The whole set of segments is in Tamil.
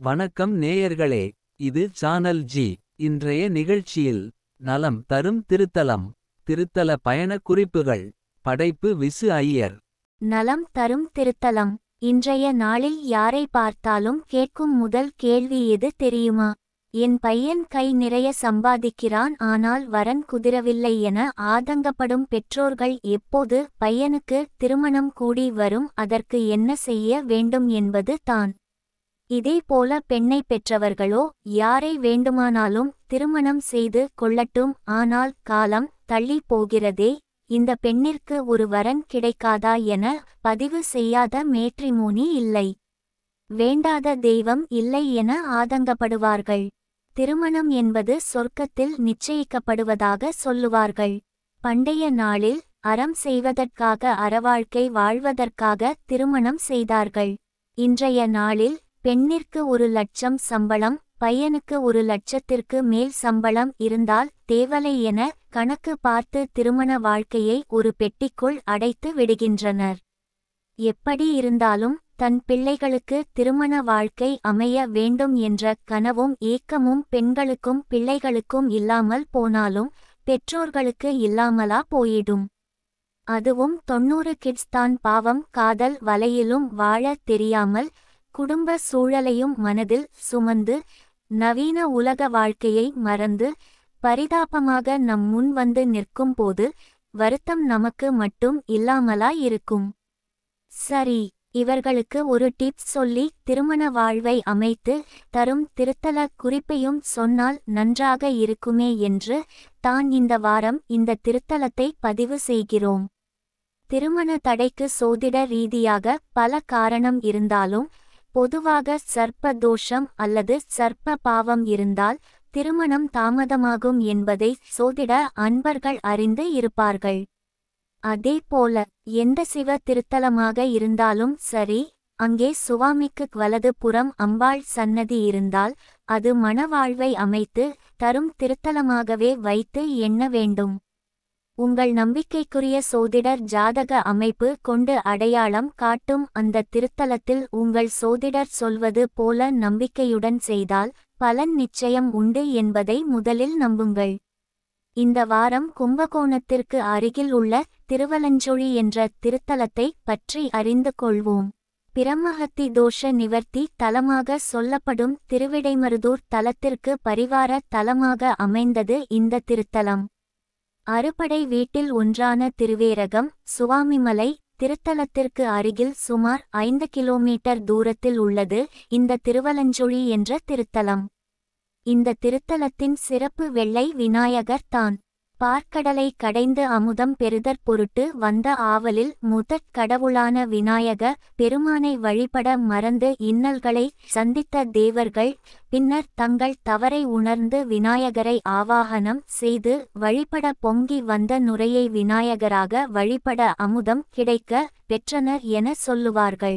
வணக்கம் நேயர்களே இது சானல் ஜி இன்றைய நிகழ்ச்சியில் நலம் தரும் திருத்தலம் திருத்தல பயணக் குறிப்புகள் படைப்பு விசு ஐயர் நலம் தரும் திருத்தலம் இன்றைய நாளில் யாரை பார்த்தாலும் கேட்கும் முதல் கேள்வி எது தெரியுமா என் பையன் கை நிறைய சம்பாதிக்கிறான் ஆனால் வரன் குதிரவில்லை என ஆதங்கப்படும் பெற்றோர்கள் எப்போது பையனுக்கு திருமணம் கூடி வரும் அதற்கு என்ன செய்ய வேண்டும் என்பது தான் இதேபோல பெண்ணை பெற்றவர்களோ யாரை வேண்டுமானாலும் திருமணம் செய்து கொள்ளட்டும் ஆனால் காலம் தள்ளி போகிறதே இந்த பெண்ணிற்கு ஒரு வரன் கிடைக்காதா என பதிவு செய்யாத மேட்ரிமோனி இல்லை வேண்டாத தெய்வம் இல்லை என ஆதங்கப்படுவார்கள் திருமணம் என்பது சொர்க்கத்தில் நிச்சயிக்கப்படுவதாக சொல்லுவார்கள் பண்டைய நாளில் அறம் செய்வதற்காக அறவாழ்க்கை வாழ்வதற்காக திருமணம் செய்தார்கள் இன்றைய நாளில் பெண்ணிற்கு ஒரு லட்சம் சம்பளம் பையனுக்கு ஒரு லட்சத்திற்கு மேல் சம்பளம் இருந்தால் தேவலை என கணக்கு பார்த்து திருமண வாழ்க்கையை ஒரு பெட்டிக்குள் அடைத்து விடுகின்றனர் எப்படி இருந்தாலும் தன் பிள்ளைகளுக்கு திருமண வாழ்க்கை அமைய வேண்டும் என்ற கனவும் ஏக்கமும் பெண்களுக்கும் பிள்ளைகளுக்கும் இல்லாமல் போனாலும் பெற்றோர்களுக்கு இல்லாமலா போயிடும் அதுவும் தொன்னூறு கிட்ஸ் தான் பாவம் காதல் வலையிலும் வாழத் தெரியாமல் குடும்ப சூழலையும் மனதில் சுமந்து நவீன உலக வாழ்க்கையை மறந்து பரிதாபமாக நம் முன் வந்து நிற்கும்போது வருத்தம் நமக்கு மட்டும் இல்லாமலா இருக்கும் சரி இவர்களுக்கு ஒரு டிப்ஸ் சொல்லி திருமண வாழ்வை அமைத்து தரும் திருத்தல குறிப்பையும் சொன்னால் நன்றாக இருக்குமே என்று தான் இந்த வாரம் இந்த திருத்தலத்தை பதிவு செய்கிறோம் திருமண தடைக்கு சோதிட ரீதியாக பல காரணம் இருந்தாலும் பொதுவாக சர்ப்ப தோஷம் அல்லது சர்ப்ப பாவம் இருந்தால் திருமணம் தாமதமாகும் என்பதை சோதிட அன்பர்கள் அறிந்து இருப்பார்கள் அதேபோல எந்த சிவ திருத்தலமாக இருந்தாலும் சரி அங்கே சுவாமிக்கு வலது புறம் அம்பாள் சன்னதி இருந்தால் அது மணவாழ்வை அமைத்து தரும் திருத்தலமாகவே வைத்து எண்ண வேண்டும் உங்கள் நம்பிக்கைக்குரிய சோதிடர் ஜாதக அமைப்பு கொண்டு அடையாளம் காட்டும் அந்த திருத்தலத்தில் உங்கள் சோதிடர் சொல்வது போல நம்பிக்கையுடன் செய்தால் பலன் நிச்சயம் உண்டு என்பதை முதலில் நம்புங்கள் இந்த வாரம் கும்பகோணத்திற்கு அருகில் உள்ள திருவலஞ்சொழி என்ற திருத்தலத்தை பற்றி அறிந்து கொள்வோம் பிரம்மஹத்தி தோஷ நிவர்த்தி தலமாக சொல்லப்படும் திருவிடைமருதூர் தலத்திற்கு பரிவார தலமாக அமைந்தது இந்த திருத்தலம் அறுபடை வீட்டில் ஒன்றான திருவேரகம் சுவாமிமலை திருத்தலத்திற்கு அருகில் சுமார் ஐந்து கிலோமீட்டர் தூரத்தில் உள்ளது இந்த திருவலஞ்சொழி என்ற திருத்தலம் இந்த திருத்தலத்தின் சிறப்பு வெள்ளை விநாயகர் தான் பார்க்கடலை கடைந்து அமுதம் பெறுதற் பொருட்டு வந்த ஆவலில் முதற் கடவுளான விநாயக பெருமானை வழிபட மறந்து இன்னல்களை சந்தித்த தேவர்கள் பின்னர் தங்கள் தவறை உணர்ந்து விநாயகரை ஆவாகனம் செய்து வழிபட பொங்கி வந்த நுரையை விநாயகராக வழிபட அமுதம் கிடைக்க பெற்றனர் என சொல்லுவார்கள்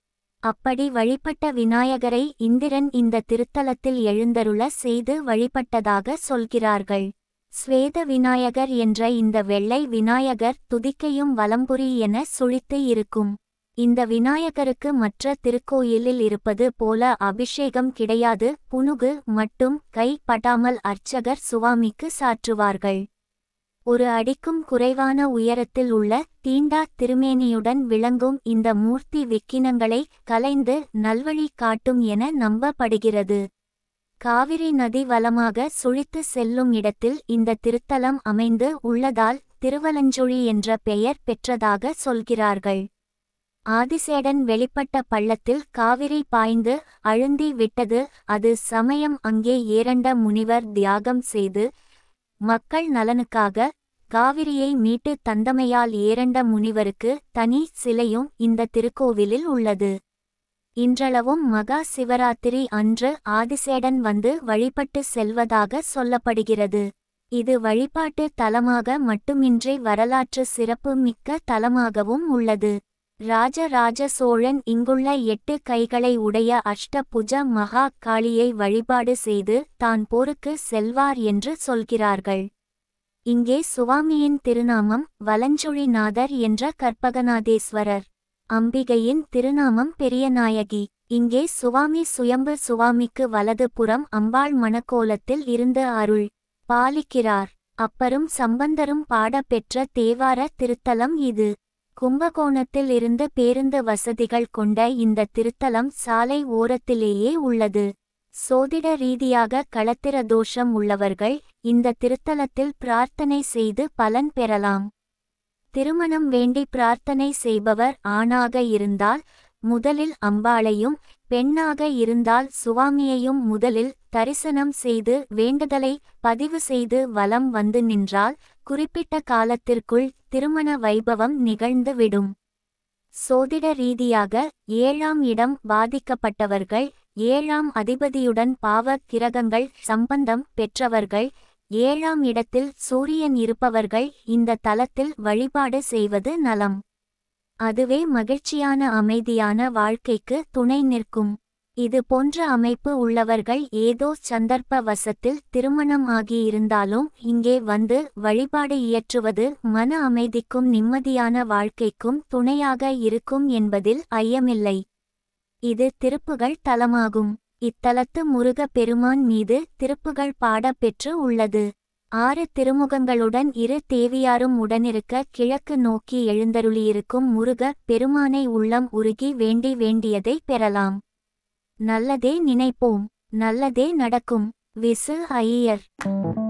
அப்படி வழிபட்ட விநாயகரை இந்திரன் இந்த திருத்தலத்தில் எழுந்தருள செய்து வழிபட்டதாக சொல்கிறார்கள் ஸ்வேத விநாயகர் என்ற இந்த வெள்ளை விநாயகர் துதிக்கையும் வலம்புரி என சுழித்து இருக்கும் இந்த விநாயகருக்கு மற்ற திருக்கோயிலில் இருப்பது போல அபிஷேகம் கிடையாது புனுகு மட்டும் கை படாமல் அர்ச்சகர் சுவாமிக்கு சாற்றுவார்கள் ஒரு அடிக்கும் குறைவான உயரத்தில் உள்ள தீண்டா திருமேனியுடன் விளங்கும் இந்த மூர்த்தி விக்கினங்களை கலைந்து நல்வழி காட்டும் என நம்பப்படுகிறது காவிரி நதி வலமாக சுழித்து செல்லும் இடத்தில் இந்த திருத்தலம் அமைந்து உள்ளதால் திருவலஞ்சொழி என்ற பெயர் பெற்றதாக சொல்கிறார்கள் ஆதிசேடன் வெளிப்பட்ட பள்ளத்தில் காவிரி பாய்ந்து அழுந்தி விட்டது அது சமயம் அங்கே ஏரண்ட முனிவர் தியாகம் செய்து மக்கள் நலனுக்காக காவிரியை மீட்டு தந்தமையால் ஏரண்ட முனிவருக்கு தனி சிலையும் இந்த திருக்கோவிலில் உள்ளது இன்றளவும் மகா சிவராத்திரி அன்று ஆதிசேடன் வந்து வழிபட்டு செல்வதாக சொல்லப்படுகிறது இது வழிபாட்டு தலமாக மட்டுமின்றி வரலாற்று சிறப்பு மிக்க தலமாகவும் உள்ளது ராஜராஜ சோழன் இங்குள்ள எட்டு கைகளை உடைய அஷ்டபுஜ மகா காளியை வழிபாடு செய்து தான் போருக்கு செல்வார் என்று சொல்கிறார்கள் இங்கே சுவாமியின் திருநாமம் வலஞ்சொழிநாதர் என்ற கற்பகநாதேஸ்வரர் அம்பிகையின் திருநாமம் பெரியநாயகி இங்கே சுவாமி சுயம்பு சுவாமிக்கு வலது புறம் அம்பாள் மணக்கோலத்தில் இருந்து அருள் பாலிக்கிறார் அப்பரும் சம்பந்தரும் பாடப்பெற்ற தேவார திருத்தலம் இது கும்பகோணத்தில் இருந்து பேருந்து வசதிகள் கொண்ட இந்த திருத்தலம் சாலை ஓரத்திலேயே உள்ளது சோதிட ரீதியாக களத்திர தோஷம் உள்ளவர்கள் இந்த திருத்தலத்தில் பிரார்த்தனை செய்து பலன் பெறலாம் திருமணம் வேண்டி பிரார்த்தனை செய்பவர் ஆணாக இருந்தால் முதலில் அம்பாளையும் பெண்ணாக இருந்தால் சுவாமியையும் முதலில் தரிசனம் செய்து வேண்டுதலை பதிவு செய்து வலம் வந்து நின்றால் குறிப்பிட்ட காலத்திற்குள் திருமண வைபவம் நிகழ்ந்துவிடும் சோதிட ரீதியாக ஏழாம் இடம் பாதிக்கப்பட்டவர்கள் ஏழாம் அதிபதியுடன் பாவ கிரகங்கள் சம்பந்தம் பெற்றவர்கள் ஏழாம் இடத்தில் சூரியன் இருப்பவர்கள் இந்த தலத்தில் வழிபாடு செய்வது நலம் அதுவே மகிழ்ச்சியான அமைதியான வாழ்க்கைக்கு துணை நிற்கும் இது போன்ற அமைப்பு உள்ளவர்கள் ஏதோ சந்தர்ப்ப வசத்தில் திருமணம் ஆகியிருந்தாலும் இங்கே வந்து வழிபாடு இயற்றுவது மன அமைதிக்கும் நிம்மதியான வாழ்க்கைக்கும் துணையாக இருக்கும் என்பதில் ஐயமில்லை இது திருப்புகள் தலமாகும் இத்தலத்து முருக பெருமான் மீது திருப்புகள் பாடப்பெற்று உள்ளது ஆறு திருமுகங்களுடன் இரு தேவியாரும் உடனிருக்க கிழக்கு நோக்கி எழுந்தருளியிருக்கும் முருக பெருமானை உள்ளம் உருகி வேண்டி வேண்டியதை பெறலாம் நல்லதே நினைப்போம் நல்லதே நடக்கும் விசு ஐயர்